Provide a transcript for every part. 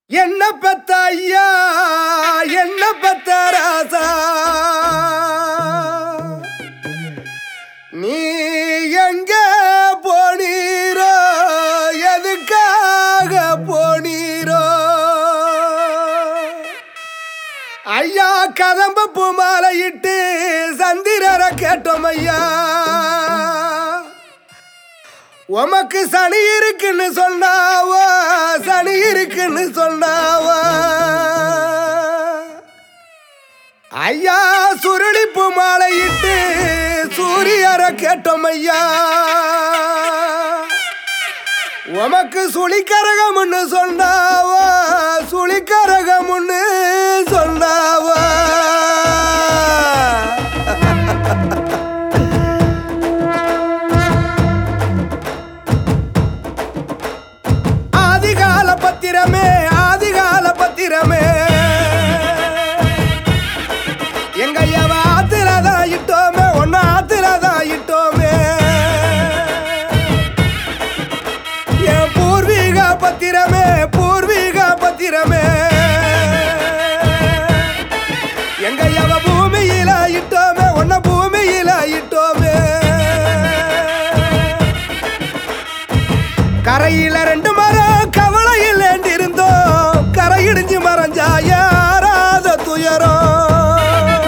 என்ன பெத்த ஐயா என்ன பெத்த ராசா நீ எங்க போனீரோ எதுக்காக போனீரோ ஐயா கதம்ப பூ மாலையிட்டு சந்திரரை கேட்டோம் ஐயா உமக்கு சனி இருக்குன்னு சொன்னாவா சனி இருக்குன்னு சொன்னாவா ஐயா சுருளிப்பு மாலையிட்டு சூரியரை கேட்டோம் ஐயா உமக்கு சுழிக்கரகம்னு சொன்னாவா சுழிக்கரகம்னு சொன்னாவா ஆதிகால பத்திரமே ஆதிகால பத்திரமே எங்க ஐயாவ ஆத்திரதான் இட்டோமே ஒன்னு ஆத்திரதான் இட்டோமே என் பூர்வீக பத்திரமே பூர்வீக பத்திரமே எங்க ஐயாவ பூமியில இட்டோமே ஒன்ன பூமியில இட்டோமே கரையில ரெண்டு மரம் கவலையில் இருந்தோம் கரை இடிஞ்சு மறைஞ்சா யாராத துயரம்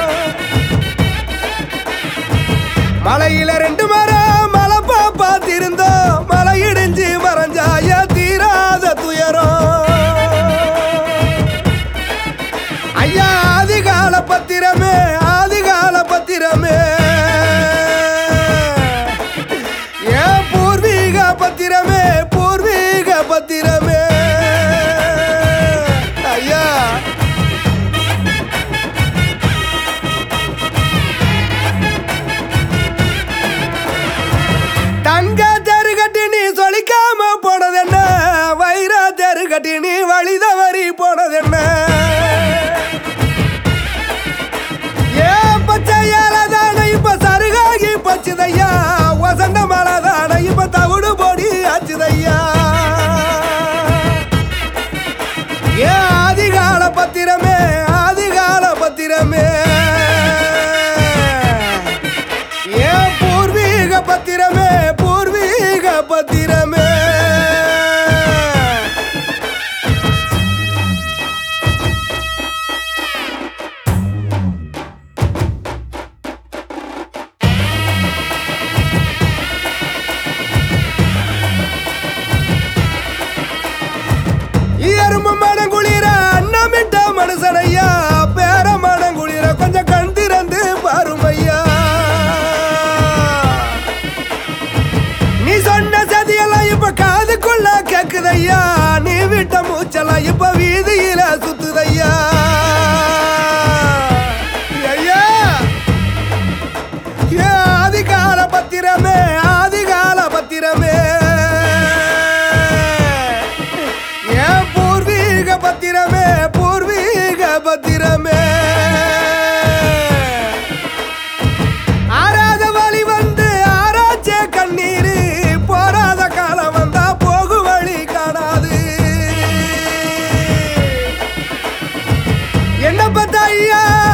மலையில ரெண்டு மரம் மலை பார்த்திருந்தோம் மலை இடிஞ்சு மறைஞ்சா யா தீராத துயரம் ஐயா ஆதிகால பத்திரமே ஆதிகால பத்திரமே ஏன் பூர்வீக பத்திரமே பூர்வீக பத்திரமே ஐயா தங்க தெருகட்டி நீ சொலிக்காம போனதென்ன வைர தெருகட்டி நீ வழி தவறி போனதென்ன ஏன் பச்சையால தானே இப்ப சருகாகி பச்சுதையா வசந்த மலை தானே இப்ப தவிடு பொடி ஆச்சுதையா ஏன் ஆதிகால பத்திரமே ஆதிகால பத்திரமே ஏன் பூர்வீக பத்திரமே பூர்வீக பத்திரமே எறும்பு மனம் குளிர அன்னமிட்ட மனுஷனையா பேர மனம் குளிர கொஞ்சம் கண் திறந்து பாருமையா நீ சொன்ன சதியெல்லாம் இப்ப காதுக்குள்ள கேக்குதையா நீ விட்ட மூச்செல்லாம் இப்ப வீதியில சுத்துதையா ஐயா ஏ ஆதிகால பத்திரமே ஆதிகால பத்திரமே ஏன் பூர்வீக பத்திரமே பூர்வீக பத்திரமே ஆறாத வழி வந்து ஆராய்ச்ச கண்ணீர் போராத காலம் வந்தா போகு வழி காணாது என்ன பத்த ஐயா